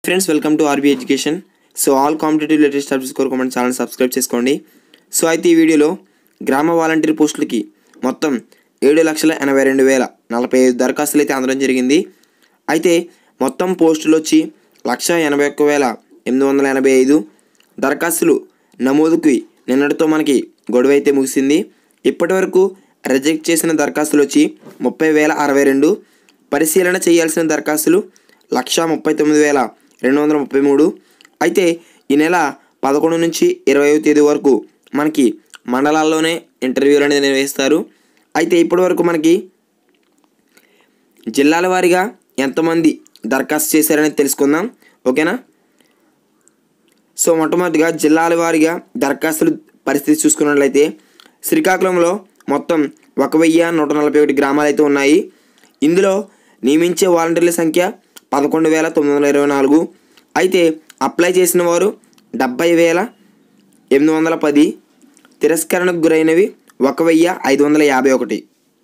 friends welcome to R B education so all competitive latest updates కొరకు మన channel subscribe చేసుకోండి so అయితే ఈ వీడియోలో గ్రామ వాలంటీర్ పోస్టులకి మొత్తం ఏడు లక్షల ఎనభై రెండు వేల నలభై ఐదు దరఖాస్తులు అయితే అందడం జరిగింది అయితే మొత్తం పోస్టులు వచ్చి లక్ష ఎనభై ఒక్క వేల ఎనిమిది వందల ఎనభై ఐదు దరఖాస్తులు నమోదుకి నిన్నటితో మనకి గొడవ అయితే ముగిసింది ఇప్పటి వరకు రిజెక్ట్ చేసిన దరఖాస్తులు వచ్చి ముప్పై వేల అరవై రెండు పరిశీలన చేయాల్సిన దరఖాస్తులు లక్ష ముప్పై తొమ్మిది వేల రెండు వందల ముప్పై మూడు అయితే ఈ నెల పదకొండు నుంచి ఇరవైవ తేదీ వరకు మనకి మండలాల్లోనే ఇంటర్వ్యూలు అనేది నిర్వహిస్తారు అయితే ఇప్పటి వరకు మనకి జిల్లాల వారీగా ఎంతమంది దరఖాస్తు చేశారనేది తెలుసుకుందాం ఓకేనా సో మొట్టమొదటిగా జిల్లాల వారీగా దరఖాస్తుల పరిస్థితి చూసుకున్నట్లయితే శ్రీకాకుళంలో మొత్తం ఒక వెయ్యి నూట నలభై ఒకటి గ్రామాలు అయితే ఉన్నాయి ఇందులో నియమించే వాలంటీర్ల సంఖ్య పదకొండు వేల తొమ్మిది వందల ఇరవై నాలుగు అయితే అప్లై చేసిన వారు డెబ్బై వేల ఎనిమిది వందల పది తిరస్కరణకు గురైనవి ఒక వెయ్యి ఐదు వందల యాభై ఒకటి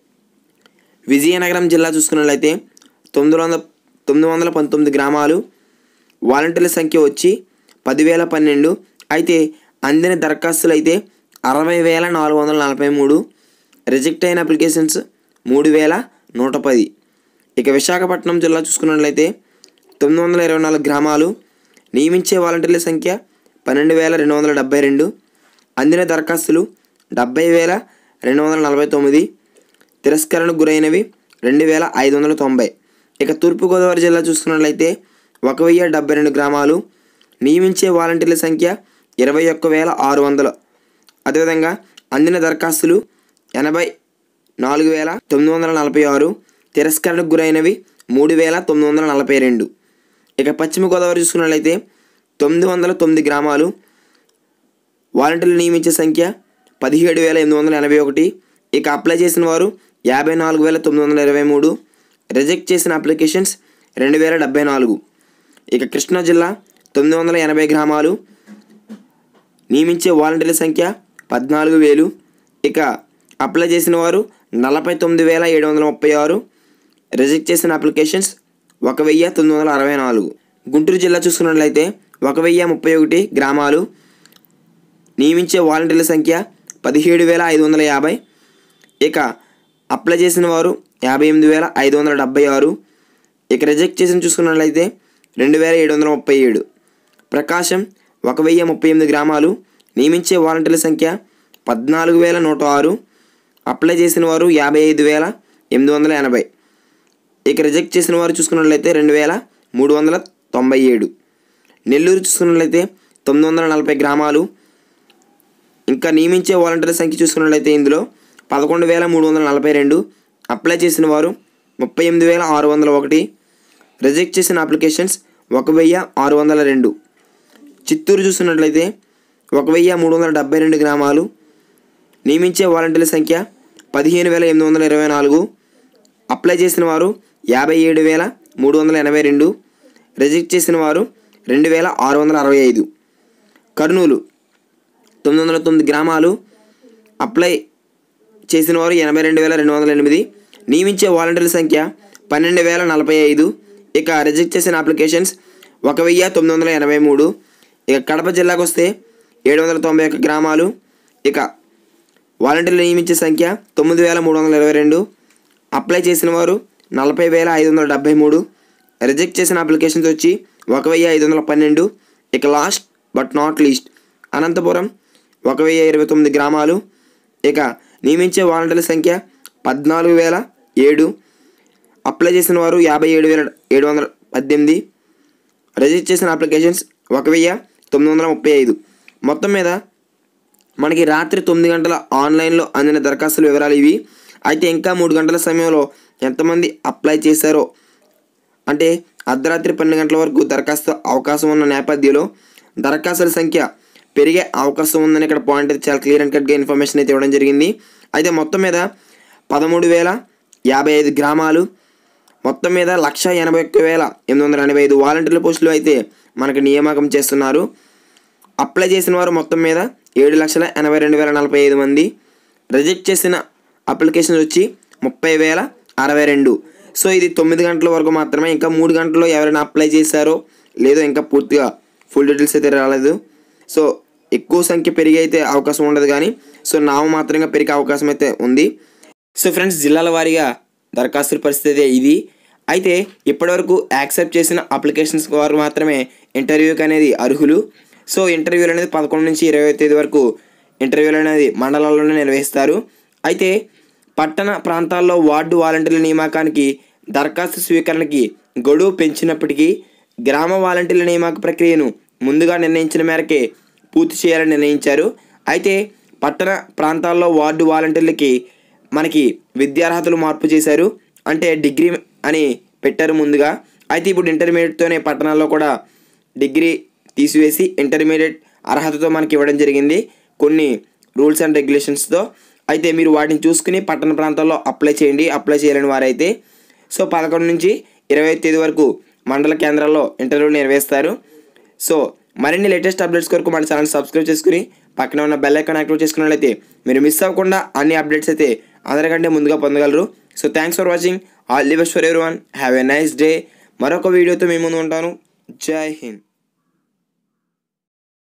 విజయనగరం జిల్లా చూసుకున్నట్లయితే తొమ్మిది వందల తొమ్మిది వందల పంతొమ్మిది గ్రామాలు వాలంటీర్ల సంఖ్య వచ్చి పదివేల పన్నెండు అయితే అందిన దరఖాస్తులు అయితే అరవై వేల నాలుగు వందల నలభై మూడు రిజెక్ట్ అయిన అప్లికేషన్స్ మూడు వేల నూట పది ఇక విశాఖపట్నం జిల్లా చూసుకున్నట్లయితే తొమ్మిది వందల ఇరవై నాలుగు గ్రామాలు నియమించే వాలంటీర్ల సంఖ్య పన్నెండు వేల రెండు వందల డెబ్బై రెండు అందిన దరఖాస్తులు డెబ్బై వేల రెండు వందల నలభై తొమ్మిది తిరస్కరణకు గురైనవి రెండు వేల ఐదు వందల తొంభై ఇక తూర్పుగోదావరి జిల్లా చూసుకున్నట్లయితే ఒక వెయ్యి డెబ్బై రెండు గ్రామాలు నియమించే వాలంటీర్ల సంఖ్య ఇరవై ఒక్క వేల ఆరు వందలు అదేవిధంగా అందిన దరఖాస్తులు ఎనభై నాలుగు వేల తొమ్మిది వందల నలభై ఆరు తిరస్కరణకు గురైనవి మూడు వేల తొమ్మిది వందల నలభై రెండు ఇక పశ్చిమ గోదావరి చూసుకున్నట్లయితే తొమ్మిది వందల తొమ్మిది గ్రామాలు వాలంటీర్లు నియమించే సంఖ్య పదిహేడు వేల ఎనిమిది వందల ఎనభై ఒకటి ఇక అప్లై చేసిన వారు యాభై నాలుగు వేల తొమ్మిది వందల ఇరవై మూడు రిజెక్ట్ చేసిన అప్లికేషన్స్ రెండు వేల డెబ్బై నాలుగు ఇక కృష్ణా జిల్లా తొమ్మిది వందల ఎనభై గ్రామాలు నియమించే వాలంటీర్ల సంఖ్య పద్నాలుగు వేలు ఇక అప్లై చేసిన వారు నలభై తొమ్మిది వేల ఏడు వందల ముప్పై ఆరు రిజెక్ట్ చేసిన అప్లికేషన్స్ ఒక వెయ్యి తొమ్మిది వందల అరవై నాలుగు గుంటూరు జిల్లా చూసుకున్నట్లయితే ఒక వెయ్యి ముప్పై ఒకటి గ్రామాలు నియమించే వాలంటీర్ల సంఖ్య పదిహేడు వేల ఐదు వందల యాభై ఇక అప్లై చేసిన వారు యాభై ఎనిమిది వేల ఐదు వందల డెబ్బై ఆరు ఇక రిజెక్ట్ చేసిన చూసుకున్నట్లయితే రెండు వేల ఏడు వందల ముప్పై ఏడు ప్రకాశం ఒక వెయ్యి ముప్పై ఎనిమిది గ్రామాలు నియమించే వాలంటీర్ల సంఖ్య పద్నాలుగు వేల నూట ఆరు అప్లై చేసిన వారు యాభై ఐదు వేల ఎనిమిది వందల ఎనభై ఇక రిజెక్ట్ చేసిన వారు చూసుకున్నట్లయితే రెండు వేల మూడు వందల తొంభై ఏడు నెల్లూరు చూసుకున్నట్లయితే తొమ్మిది వందల నలభై గ్రామాలు ఇంకా నియమించే వాలంటీర్ల సంఖ్య చూసుకున్నట్లయితే ఇందులో పదకొండు వేల మూడు వందల నలభై రెండు అప్లై చేసిన వారు ముప్పై ఎనిమిది వేల ఆరు వందల ఒకటి రిజెక్ట్ చేసిన అప్లికేషన్స్ ఒక వెయ్యి ఆరు వందల రెండు చిత్తూరు చూస్తున్నట్లయితే ఒక వెయ్యి మూడు వందల డెబ్బై రెండు గ్రామాలు నియమించే వాలంటీర్ల సంఖ్య పదిహేను వేల ఎనిమిది వందల ఇరవై నాలుగు అప్లై చేసిన వారు యాభై ఏడు వేల మూడు వందల ఎనభై రెండు రిజెక్ట్ చేసిన వారు రెండు వేల ఆరు వందల అరవై ఐదు కర్నూలు తొమ్మిది వందల తొమ్మిది గ్రామాలు అప్లై చేసిన వారు ఎనభై రెండు వేల రెండు వందల ఎనిమిది నియమించే వాలంటీర్ల సంఖ్య పన్నెండు వేల నలభై ఐదు ఇక రిజెక్ట్ చేసిన అప్లికేషన్స్ ఒక వెయ్యి తొమ్మిది వందల ఎనభై మూడు ఇక కడప జిల్లాకు వస్తే ఏడు వందల తొంభై ఒక్క గ్రామాలు ఇక వాలంటీర్లు నియమించే సంఖ్య తొమ్మిది వేల మూడు వందల ఇరవై రెండు అప్లై చేసిన వారు నలభై వేల ఐదు వందల డెబ్బై మూడు రిజెక్ట్ చేసిన అప్లికేషన్స్ వచ్చి ఒక వెయ్యి ఐదు వందల పన్నెండు ఇక last but not least Anantapuram ఒక వెయ్యి ఇరవై తొమ్మిది గ్రామాలు ఇక నియమించే వాలంటీర్ల సంఖ్య పద్నాలుగు వేల ఏడు అప్లై చేసిన వారు యాభై ఏడు వేల ఏడు వందల పద్దెనిమిది రిజిస్టర్ చేసిన అప్లికేషన్స్ ఒక వెయ్యి తొమ్మిది వందల ముప్పై ఐదు మొత్తం మీద మనకి రాత్రి తొమ్మిది గంటల ఆన్లైన్లో అందిన దరఖాస్తుల వివరాలు ఇవి అయితే ఇంకా మూడు గంటల సమయంలో ఎంతమంది అప్లై చేశారో అంటే అర్ధరాత్రి పన్నెండు గంటల వరకు దరఖాస్తు అవకాశం ఉన్న నేపథ్యంలో దరఖాస్తుల సంఖ్య పెరిగే అవకాశం ఉందని ఇక్కడ పాయింట్ అయితే చాలా క్లియర్ అండ్ కట్గా ఇన్ఫర్మేషన్ అయితే ఇవ్వడం జరిగింది అయితే మొత్తం మీద పదమూడు వేల యాభై ఐదు గ్రామాలు మొత్తం మీద లక్ష ఎనభై ఒక్క వేల ఎనిమిది వందల ఎనభై ఐదు వాలంటీర్ల పోస్టులు అయితే మనకు నియామకం చేస్తున్నారు అప్లై చేసిన వారు మొత్తం మీద ఏడు లక్షల ఎనభై రెండు వేల నలభై ఐదు మంది రిజెక్ట్ చేసిన అప్లికేషన్ వచ్చి ముప్పై వేల అరవై రెండు సో ఇది తొమ్మిది గంటల వరకు మాత్రమే ఇంకా మూడు గంటల్లో ఎవరైనా అప్లై చేశారో లేదో ఇంకా పూర్తిగా ఫుల్ డీటెయిల్స్ అయితే రాలేదు సో ఎక్కువ సంఖ్య పెరిగి అయితే అవకాశం ఉండదు కానీ సో నామమాత్రంగా పెరిగే అవకాశం అయితే ఉంది సో ఫ్రెండ్స్ జిల్లాల వారీగా దరఖాస్తుల పరిస్థితి ఇది అయితే ఇప్పటివరకు యాక్సెప్ట్ చేసిన అప్లికేషన్స్ వారు మాత్రమే ఇంటర్వ్యూకి అనేది అర్హులు సో ఇంటర్వ్యూలు అనేది పదకొండు నుంచి ఇరవై తేదీ వరకు ఇంటర్వ్యూలు అనేది మండలాల్లోనే నిర్వహిస్తారు అయితే పట్టణ ప్రాంతాల్లో వార్డు వాలంటీర్ల నియామకానికి దరఖాస్తు స్వీకరణకి గడువు పెంచినప్పటికీ గ్రామ వాలంటీర్ల నియామక ప్రక్రియను ముందుగా నిర్ణయించిన మేరకే పూర్తి చేయాలని నిర్ణయించారు అయితే పట్టణ ప్రాంతాల్లో వార్డు వాలంటీర్లకి మనకి విద్యార్హతలు మార్పు చేశారు అంటే డిగ్రీ అని పెట్టారు ముందుగా అయితే ఇప్పుడు ఇంటర్మీడియట్తోనే పట్టణాల్లో కూడా డిగ్రీ తీసివేసి ఇంటర్మీడియట్ అర్హతతో మనకి ఇవ్వడం జరిగింది కొన్ని రూల్స్ అండ్ రెగ్యులేషన్స్తో అయితే మీరు వాటిని చూసుకుని పట్టణ ప్రాంతాల్లో అప్లై చేయండి అప్లై చేయలేని వారైతే సో పదకొండు నుంచి ఇరవై తేదీ వరకు మండల కేంద్రాల్లో ఇంటర్వ్యూలు నిర్వహిస్తారు సో మరిన్ని లేటెస్ట్ అప్డేట్స్ కొరకు మన ఛానల్ సబ్స్క్రైబ్ చేసుకుని పక్కన ఉన్న బెల్ ఐకాన్ యాక్టివేట్ చేసుకున్నట్లయితే మీరు మిస్ అవ్వకుండా అన్ని అప్డేట్స్ అయితే అందరికంటే ముందుగా పొందగలరు so thanks for watching all the best for everyone have a nice day మరొక వీడియోతో మీ ముందు ఉంటాను జై హింద్